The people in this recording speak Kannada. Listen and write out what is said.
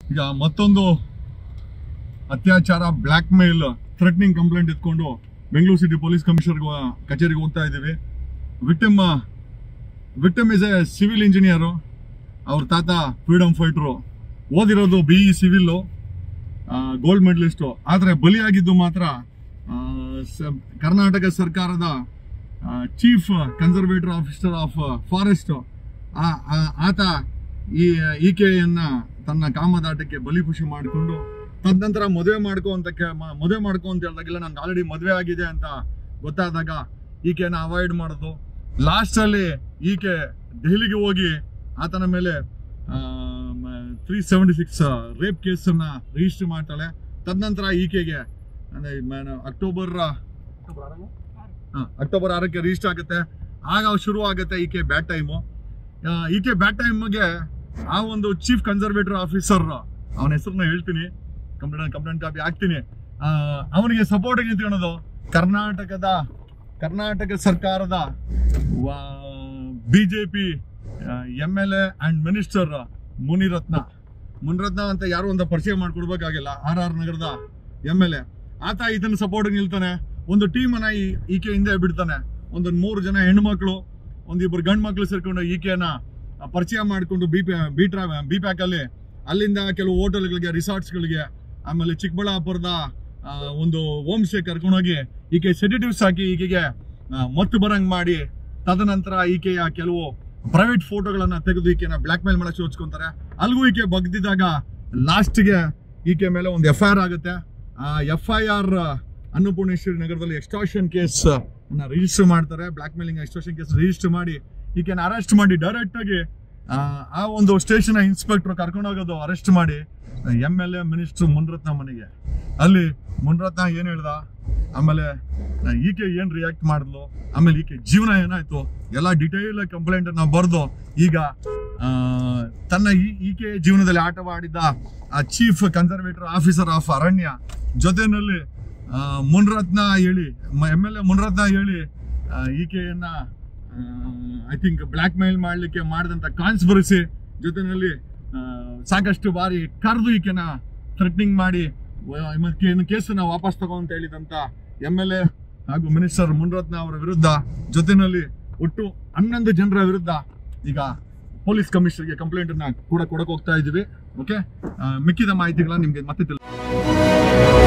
ಈಗ ಮತ್ತೊಂದು ಅತ್ಯಾಚಾರ ಬ್ಲ್ಯಾಕ್ ಮೇಲ್ ಥ್ರೆಟ್ನಿಂಗ್ ಕಂಪ್ಲೇಂಟ್ ಎತ್ಕೊಂಡು ಬೆಂಗಳೂರು ಸಿಟಿ ಪೊಲೀಸ್ ಕಮಿಷನರ್ ಕಚೇರಿಗೆ ಹೋಗ್ತಾ ಇದ್ದೀವಿ victim victim is a civil engineer ಅವ್ರ ತಾತ ಫ್ರೀಡಮ್ ಫೈಟ್ರು ಓದಿರೋದು B E civil gold medalist ಆದರೆ ಬಲಿಯಾಗಿದ್ದು ಮಾತ್ರ ಆ, ಸ- ಕರ್ನಾಟಕ ಸರ್ಕಾರದ chief conservator officer of forest ಆತ ಈ ಈಕೆಯನ್ನ ತನ್ನ ಕಾಮದಾಟಕ್ಕೆ ಬಲಿಪುಷಿ ಮಾಡಿಕೊಂಡು ತದನಂತರ ಮದುವೆ ಮಾಡ್ಕೊ ಅಂತ ಕೆ- ಮ- ಮದುವೆ ಮಾಡ್ಕೊ ಅಂತ ಹೇಳಿದಾಗೆಲ್ಲ ನನ್ಗೆ ಆಲ್ರೆಡಿ ಮದುವೆ ಆಗಿದೆ ಅಂತ ಗೊತ್ತಾದಾಗ ಈಕೆನ ಅವಾಯ್ಡ್ ಮಾಡೋದು ಲಾಸ್ಟ್ ಅಲ್ಲಿ ಈಕೆ ದೆಹಲಿಗೆ ಹೋಗಿ ಆತನ ಮೇಲೆ ತ್ರೀ ಸೆವೆಂಟಿ ಸಿಕ್ಸ್ ರೇಪ್ ಕೇಸನ್ನ ರಿಜಿಸ್ಟರ್ ಮಾಡ್ತಾಳೆ ತದನಂತರ ಈಕೆಗೆ ಅಂದ್ರೆ ಮ- ಅಕ್ಟೋಬರ್ ಹಾ, ಅಕ್ಟೋಬರ್ ಆರಕ್ಕೆ ರಿಜಿಸ್ಟರ್ ಆಗುತ್ತೆ ಆಗ ಶುರು ಆಗುತ್ತೆ ಈಕೆ ಬ್ಯಾಟ್ ಟೈಮು ಈಕೆ ಬ್ಯಾಟ್ ಟೈಮ್ಗೆ ಆ ಒಂದು ಚೀಫ್ ಕನ್ಸರ್ವೇಟರ್ ಆಫೀಸರ್ ಅವನ ಹೆಸರನ್ನ ಹೇಳ್ತೀನಿ ಕಂಪ್ಲೇಂಟ್ ಕಂಪ್ಲೇಂಟ್ ಕಾಪಿ ಹಾಕ್ತೀನಿ ಆ, ಅವನಿಗೆ ಸಪೋರ್ಟ್ ನಿಂತ್ಕೊಳ್ಳೋದು ಕರ್ನಾಟಕದ ಕರ್ನಾಟಕ ಸರ್ಕಾರದ BJP M L A and minister Munirathna Munirathna ಅಂತ ಯಾರು ಅಂತ ಪರಿಚಯ ಮಾಡ್ಕೊಡ್ಬೇಕಾಗಿಲ್ಲ ಆರ್ ಆರ್ ನಗರದ ಎಮ್ ಎಲ್ ಎ ಆತ ಇದನ್ನ ಸಪೋರ್ಟ್ ನಿಲ್ತಾನೆ ಒಂದು ಟೀಮ್ ಅನ್ನ ಈ ಈಕೆ ಹಿಂದೆ ಬಿಡ್ತಾನೆ ಒಂದು ಮೂರು ಜನ ಹೆಣ್ಮಕ್ಳು ಒಂದಿಬ್ರು ಗಂಡು ಮಕ್ಳು ಸೇರ್ಕೊಂಡು ಈಕೆನ ಪರಿಚಯ ಮಾಡಿಕೊಂಡು ಬಿ ಪಿ ಬಿ ಟ್ರಾ ಬಿ ಪ್ಯಾಕ್ ಅಲ್ಲಿ ಅಲ್ಲಿಂದ ಕೆಲವು ಹೋಟೆಲ್ಗಳಿಗೆ ರಿಸಾರ್ಟ್ಸ್ಗಳಿಗೆ ಆಮೇಲೆ ಚಿಕ್ಕಬಳ್ಳಾಪುರದ ಆ, ಒಂದು ಹೋಮ್ ಸ್ಟೇ ಕರ್ಕೊಂಡೋಗಿ ಈಕೆ ಸೆಡಿಟಿವ್ಸ್ ಹಾಕಿ ಈಕೆಗೆ ಆ, ಮತ್ತು ಬರಂಗ್ ಮಾಡಿ ತದನಂತರ ಈಕೆಯ ಕೆಲವು ಪ್ರೈವೇಟ್ ಫೋಟೋಗಳನ್ನ ತೆಗೆದು ಈಕೆನ ಬ್ಲಾಕ್ ಮೇಲ್ ಮಾಡಕ್ಕೆ ಯೋಚಿಸ್ಕೊಂತಾರೆ ಅಲ್ಲಿಗೂ ಈಕೆ ಬಗ್ದಿದ್ದಾಗ ಲಾಸ್ಟ್ಗೆ ಈಕೆ ಮೇಲೆ ಒಂದು ಎಫ್ ಐ ಆರ್ ಆಗುತ್ತೆ ಆ ಎಫ್ ಐ ಆರ್ ಅನ್ನಪೂರ್ಣೇಶ್ವರಿ ನಗರದಲ್ಲಿ ಎಕ್ಸ್ಟಾಷನ್ ಕೇಸ್ ಅನ್ನ ರಿಜಿಸ್ಟರ್ ಮಾಡ್ತಾರೆ black mailing extortion case register ಮಾಡಿ ಈಕೆನ ಅರೆಸ್ಟ್ ಮಾಡಿ ಡೈರೆಕ್ಟ್ ಆಗಿ ಆ, ಆ ಒಂದು ಸ್ಟೇಷನ್ ಇನ್ಸ್ಪೆಕ್ಟರ್ ಕರ್ಕೊಂಡು ಹೋಗೋದು ಅರೆಸ್ಟ್ ಮಾಡಿ M L A minister Munirathna ಮನೆಗೆ ಅಲ್ಲಿ ಮುನ್ರತ್ನ ಏನ್ ಹೇಳ್ದ ಆಮೇಲೆ ಆ, ಈಕೆ ಏನ್ ರಿಯಾಕ್ಟ್ ಮಾಡಿದ್ಲು ಆಮೇಲೆ ಈಕೆ ಜೀವನ ಏನಾಯ್ತು ಎಲ್ಲ ಡಿಟೇಲ್ ಕಂಪ್ಲೇಂಟ್ ಅನ್ನ ಬರೆದು ಈಗ ಆ, ತನ್ನ ಈ- ಈಕೆ ಜೀವನದಲ್ಲಿ ಆಟವಾಡಿದ್ದ ಆ ಚೀಫ್ ಕನ್ಸರ್ವೇಟರ್ ಆಫೀಸರ್ ಆಫ್ ಅರಣ್ಯ ಜೊತೆನಲ್ಲಿ ಆ, ಮುನ್ರತ್ನ ಹೇಳಿ ಎಮ್ ಎಲ್ ಎ ಮುನ್ರತ್ನ ಹೇಳಿ ಆ, ಈಕೆಯನ್ನ ಐ ಥಿಂಕ್ ಬ್ಲ್ಯಾಕ್ ಮೇಲ್ ಮಾಡ್ಲಿಕ್ಕೆ ಮಾಡಿದಂತ ಕಾನ್ಸ್ಪರಸಿ ಜೊತೆನಲ್ಲಿ ಆ, ಸಾಕಷ್ಟು ಬಾರಿ ಕರೆದು ಈಕೆನ ಥ್ರೆಟ್ನಿಂಗ್ ಮಾಡಿ ಕೇಸನ್ನ ವಾಪಸ್ ತಗೋ ಅಂತ ಹೇಳಿದಂತ ಎಮ್ ಎಲ್ ಎ ಹಾಗೂ ಮಿನಿಸ್ಟರ್ ಮುನ್ರತ್ನ ಅವರ ವಿರುದ್ಧ ಜೊತೆನಲ್ಲಿ ಒಟ್ಟು ಹನ್ನೊಂದು ಜನರ ವಿರುದ್ಧ ಈಗ ಪೊಲೀಸ್ ಕಮಿಷನರ್ಗೆ ಕಂಪ್ಲೇಂಟ್ ಅನ್ನ ಕೂಡ ಕೊಡಕ್ ಹೋಗ್ತಾ ಇದೀವಿ ಓಕೆ ಮಿಕ್ಕಿದ ಮಾಹಿತಿಗಳನ್ನ ನಿಮ್ಗೆ ಮತ್ತೆ ತಿಳಿ